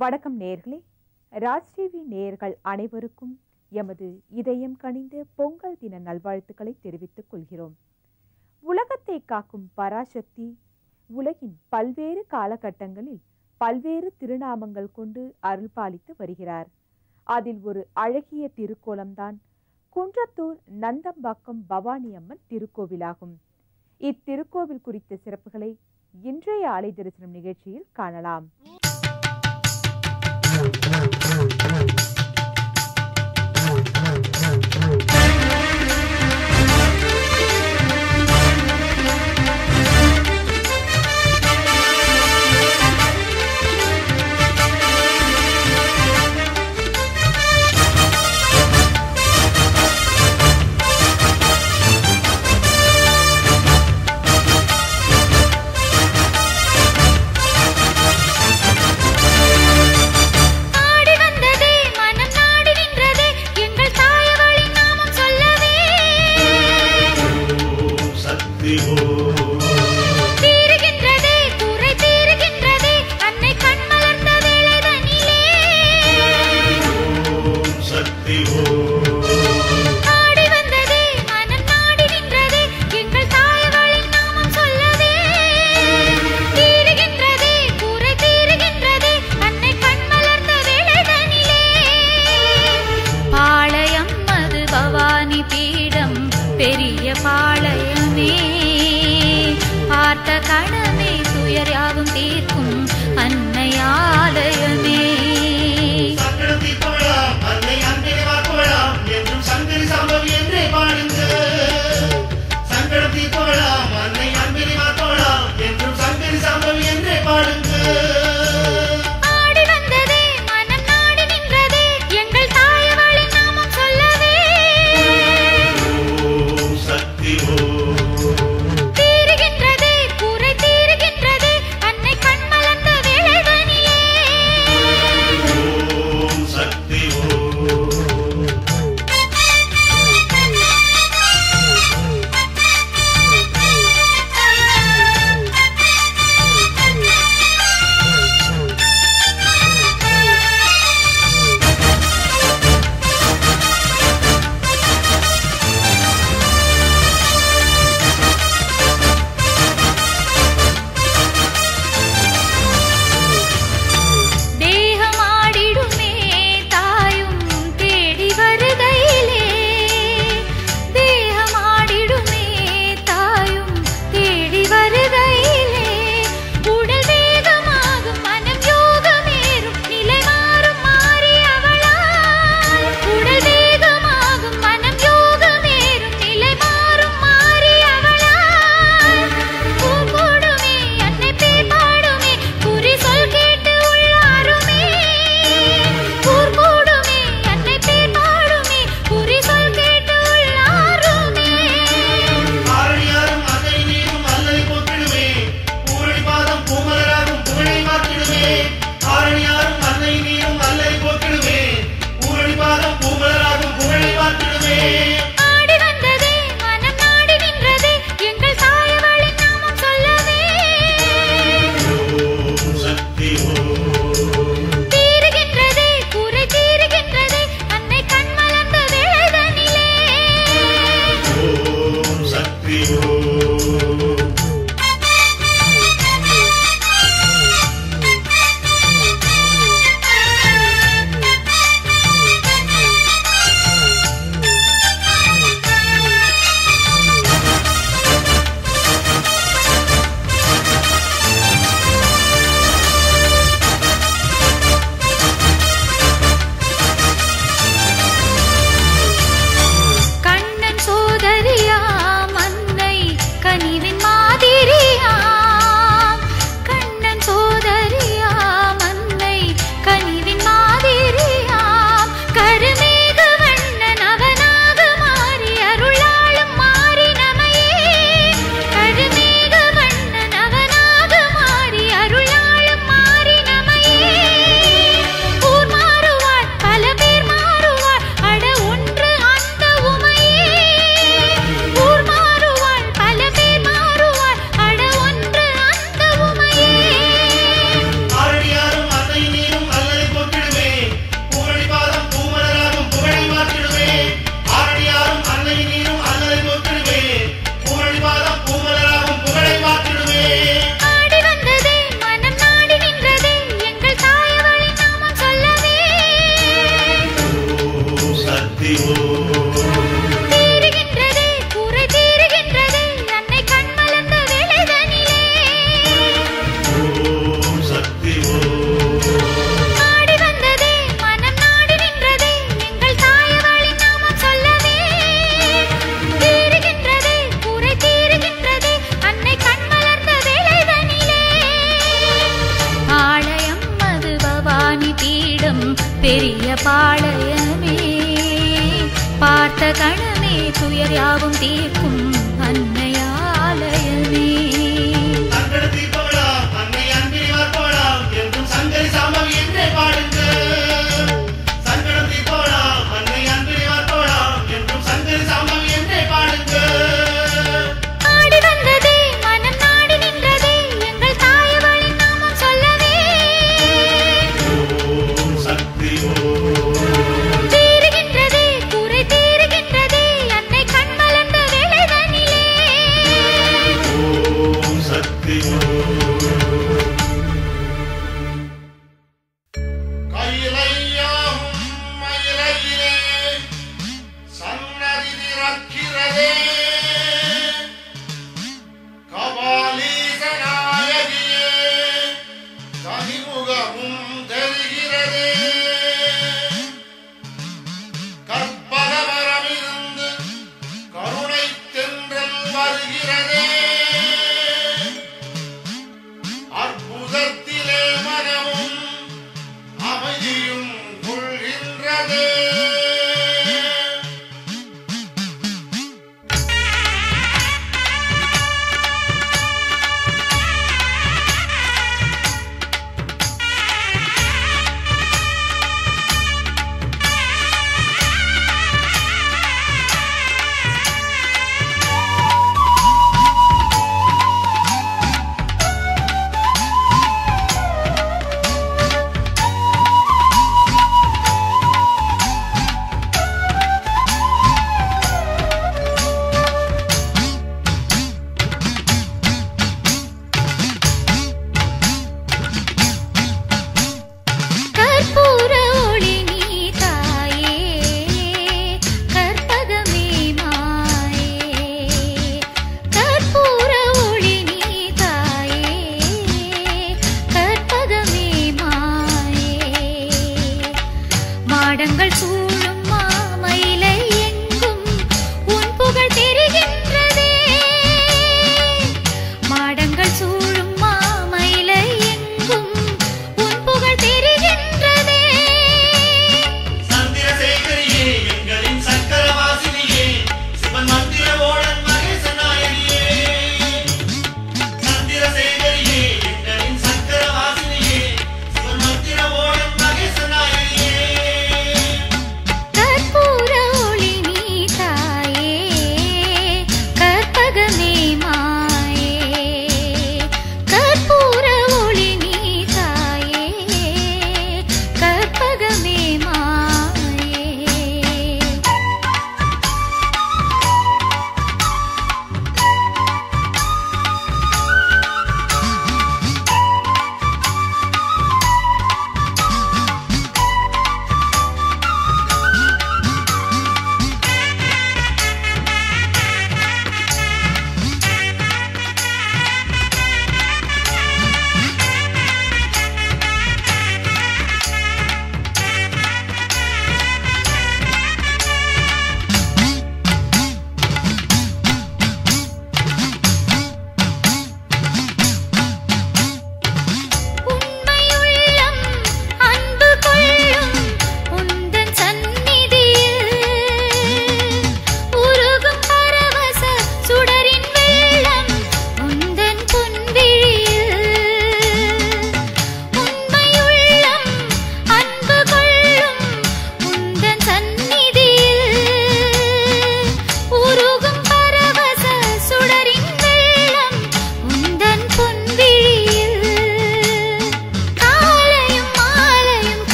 வணக்கம் நேர்களே ராஜ் டிவி நேயர்கள் அனைவருக்கும் எமது இதயம் கனிந்த பொங்கல் தின நல்வாழ்த்துக்களை தெரிவித்துக் கொள்கிறோம் உலகத்தை காக்கும் பராசக்தி உலகின் பல்வேறு காலகட்டங்களில் பல்வேறு திருநாமங்கள் கொண்டு அருள்பாலித்து வருகிறார் அதில் ஒரு அழகிய திருக்கோலம்தான் குன்றத்தூர் நந்தம்பாக்கம் பவானி அம்மன் திருக்கோவிலாகும் இத்திருக்கோவில் குறித்த சிறப்புகளை இன்றைய ஆலை தரிசனம் நிகழ்ச்சியில் காணலாம் நாடி வந்ததே மனம் நாடி நின்றதே எங்கள் தாயவளின் நாமம் சொல்லவே சக்தி தீருகின்றதே குறை தீருகின்றதே அன்னை கண் மலர்ந்த வேளைதனிலே ஓம் சக்தி நாடி வந்ததே மனம் நாடி நின்றதே எங்கள் தாயவளின் நாமம் சொல்லவே தீருகின்றதே குறை தீருகின்றதே அன்னை கண் மலர்ந்த வேளைதனிலே பாளையம் அது பவானி பீடம் பெரிய பாளையமே பாளையமே பார்த்த கணமே துயர் யாவும் தீர்க்கும் அன்னையாலயமே சங்கட தீர்ப்பவளாம் அன்னை அன்பினிவர் போலாம் என்றும் சங்கரி சாமம் என்றே பாடுங்க சங்கடம் தீர்ப்பவளாம் அன்னை அன்பினிவர் போலாம் என்றும் சங்கரி சாமம் என்றே பாடுங்க ஆடி வந்ததே மனம் நாடி நின்றதே எங்கள் தாயவளின் நாமம் சொல்லவே ஓம் சக்தி ஓம் தீருகின்றதே குறை தீருகின்றதே அன்னை கண் மலர்ந்த வேளைதனிலே ஓம் சக்தி ஓம் கையிலையாகும் மயிலையிலே சன்னதி திறக்கிறதே கபாலீசநாயகியே கனிமுகமும் தெரிகிறதே கற்பகமரமிருந்து கருணை தென்றல் வருகிறதே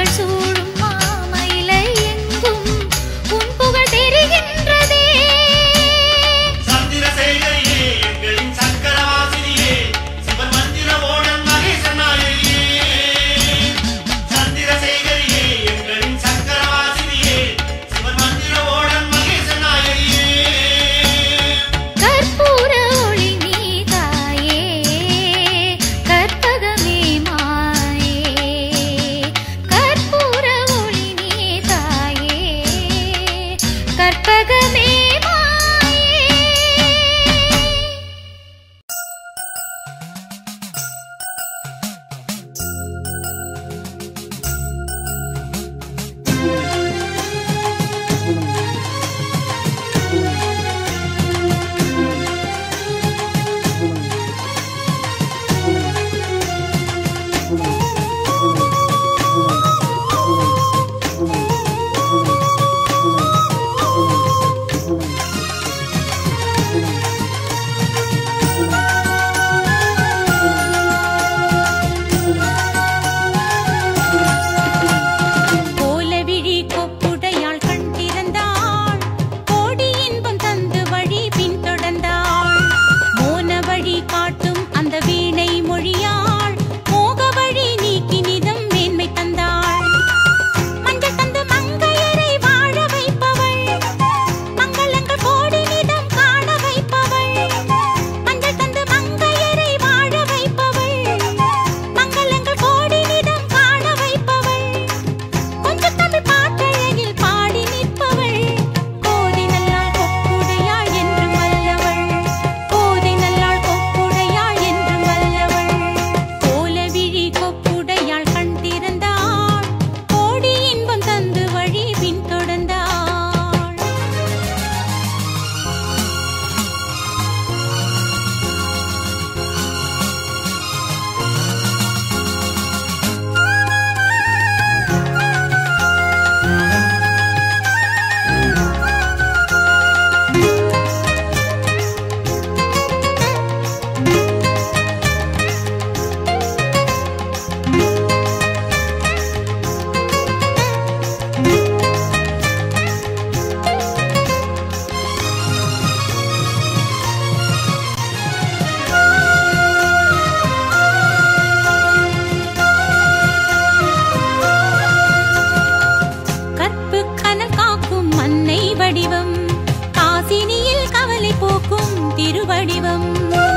புகழ் சூழும் மாமயிலை எங்கும் உன் புகழ் தெரிகின்றதே சந்திரசேகரியே எங்களின் சக்கரவாசினியே சிவன் மந்திர ஓடன் மகேசன் நாயகியே சந்திரசேகரியே எங்களின் சக்கரவாசினியே சிவன் மந்திர ஓடன் மகேசன் நாயகியே கற்பூர ஒளி நீ தாயே கற்பகமே மாயே கற்பூர ஒளி நீ தாயே கற்பகமே மாயே கோலவிழி கொப்புடையாள் கண் திறந்தாள் கோடி இன்பம் தந்து வழி பின்தொடர்ந்தாள் மோன வழி காட்டும் அந்த வீணை மொழியாள் மோக வழி நீக்கி நிதம் மேன்மை தந்தாள் மஞ்சள் தந்து மங்கையரை வாழ வைப்பவள் மங்களங்கள் கோடி நிதம் காண வைப்பவள் மஞ்சள் தந்து மங்கையரை வாழ வைப்பவள் மங்களங்கள் கோடி நிதம் காண வைப்பவள் கொஞ்சம் தமிழ் பாட்டழகில் பாடி நிற்பவள் கோதை நல்லாள் கொப்புடையாள் என்றும் வல்லவள் கோதை நல்லாள் கொப்புடையாள் என்றும் வல்லவள் கோலவிழி கொப்புடையாள் கண் திறந்தாள் கோடி இன்பம் தந்து வழி பின்தொடர்ந்தாள் கற்பு கனல் காக்கும் மண்ணை வடிவம் காசினியில் கவலை போக்கும் திருவடிவம்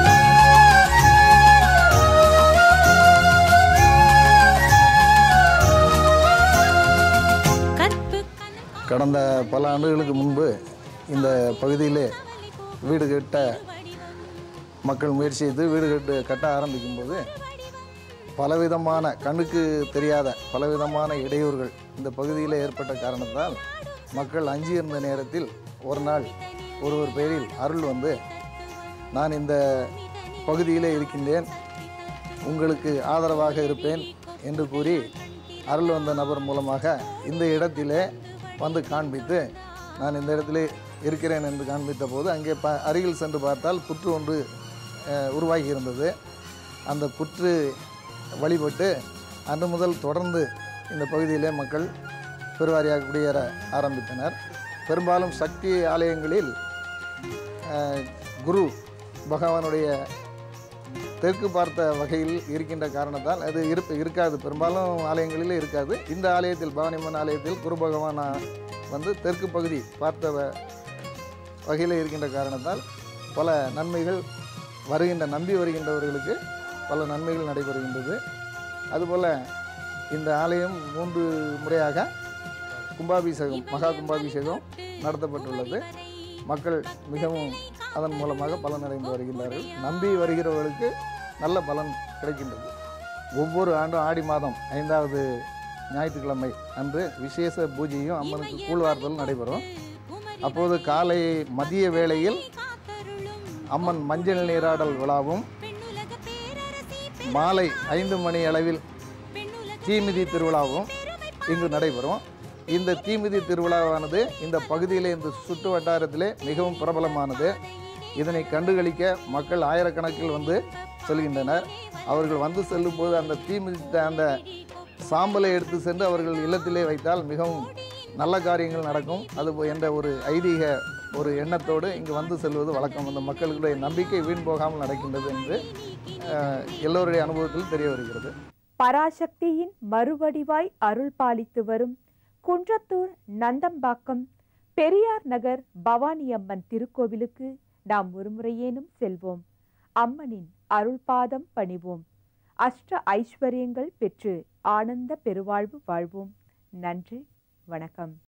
கற்பு கனல் காக்கும் கடந்த பல ஆண்டுகளுக்கு முன்பு இந்த பகுதியிலே வீடு கட்ட மக்கள் முயற்சி செய்து வீடு கட்டு கட்ட ஆரம்பிக்கும்போது பலவிதமான கண்ணுக்கு தெரியாத பலவிதமான இடையூறுகள் இந்த பகுதியில் ஏற்பட்ட காரணத்தால் மக்கள் அஞ்சி இருந்த நேரத்தில் ஒரு நாள் ஒருவர் பெயரில் அருள் வந்து நான் இந்த பகுதியிலே இருக்கின்றேன் உங்களுக்கு ஆதரவாக இருப்பேன் என்று கூறி அருள் வந்த நபர் மூலமாக இந்த இடத்திலே வந்து காண்பித்து நான் இந்த இடத்திலே இருக்கிறேன் என்று காண்பித்த போது அங்கே ப அருகில் சென்று பார்த்தால் புற்று ஒன்று அஹ், உருவாகி இருந்தது அந்த புற்று வழிபட்டு அன்று முதல் தொடர்ந்து இந்த பகுதியிலே மக்கள் பெருவாரியாக குடியேற ஆரம்பித்தனர் பெரும்பாலும் சக்தி ஆலயங்களில் அஹ், குரு பகவானுடைய தெற்கு பார்த்த வகையில் இருக்கின்ற காரணத்தால் அது இருப்பு இருக்காது பெரும்பாலும் ஆலயங்களிலே இருக்காது இந்த ஆலயத்தில் பவானியம்மன் ஆலயத்தில் குரு பகவான் வந்து தெற்கு பகுதி பார்த்த வ- வகையில் இருக்கின்ற காரணத்தால் பல நன்மைகள் வருகின்ற நம்பி வருகின்றவர்களுக்கு பல நன்மைகள் நடைபெறுகின்றது அதுபோல் இந்த ஆலயம் மூன்று முறையாக கும்பாபிஷேகம் மகா கும்பாபிஷேகம் நடத்தப்பட்டுள்ளது மக்கள் மிகவும் அதன் மூலமாக பலனடைந்து வருகின்றார்கள் நம்பி வருகிறவர்களுக்கு நல்ல பலன் கிடைக்கின்றது ஒவ்வொரு ஆண்டும் ஆடி மாதம் ஐந்தாவது ஞாயிற்றுக்கிழமை அன்று விசேஷ பூஜையும் அம்மனுக்கு கூழ்வார்த்தல் நடைபெறும் அப்போது காலை மதிய வேளையில் அம்மன் மஞ்சள் நீராடல் விழாவும் மாலை ஐந்து மணி அளவில் தீமிதி திருவிழாவும் இங்கு நடைபெறும் இந்த தீமிதி திருவிழாவானது இந்த பகுதியிலே இந்த சுற்று வட்டாரத்திலே மிகவும் பிரபலமானது இதனை கண்டுகளிக்க மக்கள் ஆயிரக்கணக்கில் வந்து செல்கின்றனர் அவர்கள் வந்து செல்லும்போது அந்த தீ மிதித்த அந்த சாம்பலை எடுத்து சென்று அவர்கள் இல்லத்திலே வைத்தால் மிகவும் நல்ல காரியங்கள் நடக்கும் அது போ- என்ற ஒரு ஐதீக ஒரு எண்ணத்தோடு இங்கு வந்து செல்வது வழக்கம் அந்த மக்களுடைய நம்பிக்கை வீண் போகாமல் நடக்கின்றது என்று அஹ், எல்லோருடைய அனுபவத்தில் தெரிய வருகிறது பராசக்தியின் மறுவடிவாய் அருள் பாலித்து வரும் குன்றத்தூர் நந்தம்பாக்கம் பெரியார் நகர் பவானி அம்மன் திருக்கோவிலுக்கு நாம் ஒருமுறையேனும் செல்வோம் அம்மனின் அருள் பாதம் பணிவோம் அஷ்ட ஐஸ்வர்யங்கள் பெற்று ஆனந்த பெருவாழ்வு வாழ்வோம் நன்றி வணக்கம்